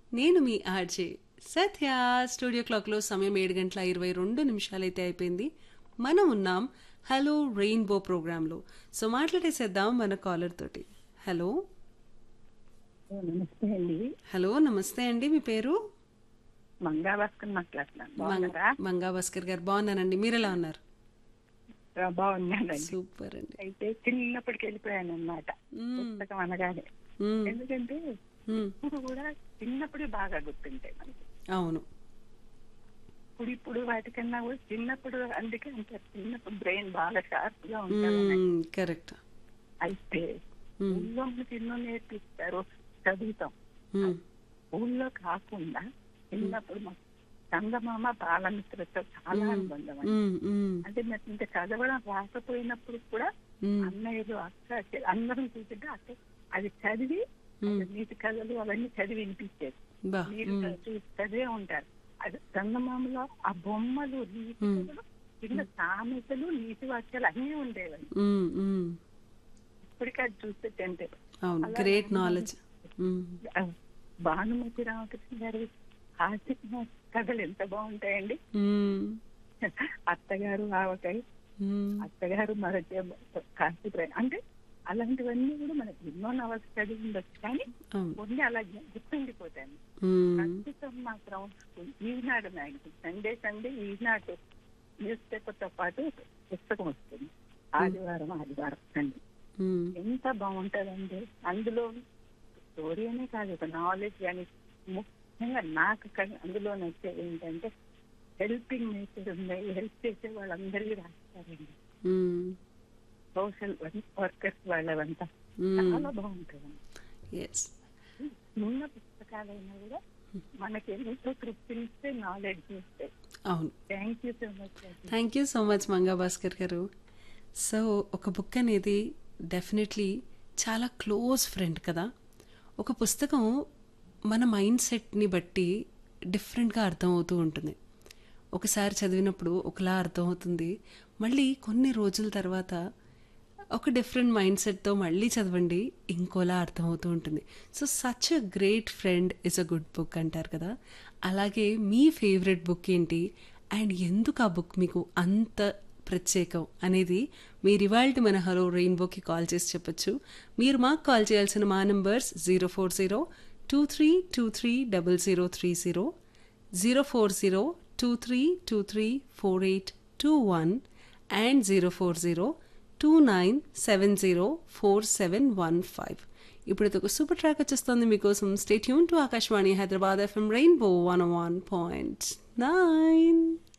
నేను మీ ఆర్జే సత్య స్టూడియో క్లాక్లో సమయం ఏడు గంటల ఇరవై రెండు నిమిషాలైతే అయిపోయింది మనం ఉన్నాం హలో రెయిన్బో ప్రోగ్రాంలో సో మాట్లాడేసేద్దాం మన కాలర్ తోటి హలో ఓ, నమస్తే అండి హలో నమస్తే అండి మీ పేరు మంగా భాస్కర్ మాట్లాడుతున్నాను మంగ- బాగున్నారా మంగా భాస్కర్ గారు బాగున్నానండి మీరు ఎలా ఉన్నారు ఆ, బాగున్నానండి సూపర్ అండి అయితే చిన్నప్పటికి వెళ్ళిపోయాను అనమాట మ్మ్. పుస్తకం అనగానే మ్మ్. ఎందుకంటే మ్మ్. ఇప్పుడు కూడా చిన్నప్పుడు బాగా గుర్తుంటాయి మనకి అవును ఇప్పుడు ఇప్పుడు వాటికన్నా కూడా చిన్నప్పుడు అందుకే అంత చిన్నప్పుడు బ్రెయిన్ బాగా షార్ప్ గా ఉంటుంది కరెక్ట్ అయితే ఊళ్ళో మనకి ఎన్నో నేర్పిస్తారు చదువుతాం ఊళ్ళో కాకుండా చిన్నప్పుడు మా చందమామ బాలమిత్రతో చాలా అనుబంధం అండి. అంటే నాకు ఇంకా చదవడం రాకపోయినప్పుడు కూడా అన్నయ్యలు అక్క చె- అందరం కూర్చుంటే అక్క అది చదివి అది నీతి కథలు అవన్నీ చదివి వినిపించేది బా మీరు చూసి చదివే ఉంటారు అది చందమామలో ఆ బొమ్మలు నీతి కథలు చిన్న సామెతలు నీతి వాక్యాలు అన్నీ ఉండేవి మ్మ్, మ్మ్. ఇప్పటికీ అది చూస్తే టెంటే అవును గ్రేట్ నాలెడ్జ్ భానుమతి రామకృష్ణ గారి హాస్య కథలు ఎంత బాగుంటాయండి అత్తగారు ఆవకాయ అత్తగారు మరొక కాశీ ప్రయాణం అంటే అలాంటివన్నీ కూడా మనకి ఎన్నో నవల్స్ చదివి ఉండొచ్చు కానీ అవును కొన్ని అలా గుర్తుండిపోతాయి మ్మ్. ప్రస్తుతం మాత్రం Eenadu magazine Sunday Sunday Eenadu newspaper తో పాటు పుస్తకం వస్తుంది ఆదివారం ఆదివారం సండే మ్మ్. ఎంత బాగుంటదండి అందులో స్టోరీ అనే కాదు ఒక నాలెడ్జ్ కానీ ముఖ్యంగా నాకు క- అందులో నచ్చేది ఏంటంటే హెల్పింగ్ నేచర్ ఉంది హెల్ప్ చేసే వాళ్ళందరికీ రాస్తారండి మ్మ్. సోషల్ వర్కర్స్ వాళ్ళవంతా మ్మ్. చాలా బాగుంటుందండి ఎస్ చిన్న పుస్తకాలైనా కూడా మనకి ఎంతో తృప్తినిస్తే నాలెడ్జ్ ఇస్తాయి అవును thank you so much thank you so much Manga Bhaskar గారు సో ఒక బుక్ అనేది డెఫినెట్లీ చాలా క్లోజ్ ఫ్రెండ్ కదా ఒక పుస్తకం మన మైండ్ సెట్ని బట్టి డిఫరెంట్గా అర్థమవుతూ ఉంటుంది ఒకసారి చదివినప్పుడు ఒకలా అర్థమవుతుంది మళ్ళీ కొన్ని రోజుల తర్వాత ఒక డిఫరెంట్ మైండ్ సెట్తో మళ్ళీ చదవండి ఇంకోలా అర్థమవుతూ ఉంటుంది so such a great friend is a good book అంటారు కదా అలాగే మీ ఫేవరెట్ బుక్ ఏంటి అండ్ ఎందుకు ఆ బుక్ మీకు అంత ప్రత్యేకం అనేది మీరు ఇవాళ మన హలో రెయిన్బోకి కాల్ చేసి చెప్పొచ్చు మీరు మాకు కాల్ చేయాల్సిన మా numbers zero four zero two three two three double zero three zero zero four zero two three two three four eight two one and zero four zero two nine seven zero four seven one five ఇప్పుడు ఒక super track వచ్చేస్తుంది మీకోసం stay tune to Akashvani Hyderabad FM rainbow one one point nine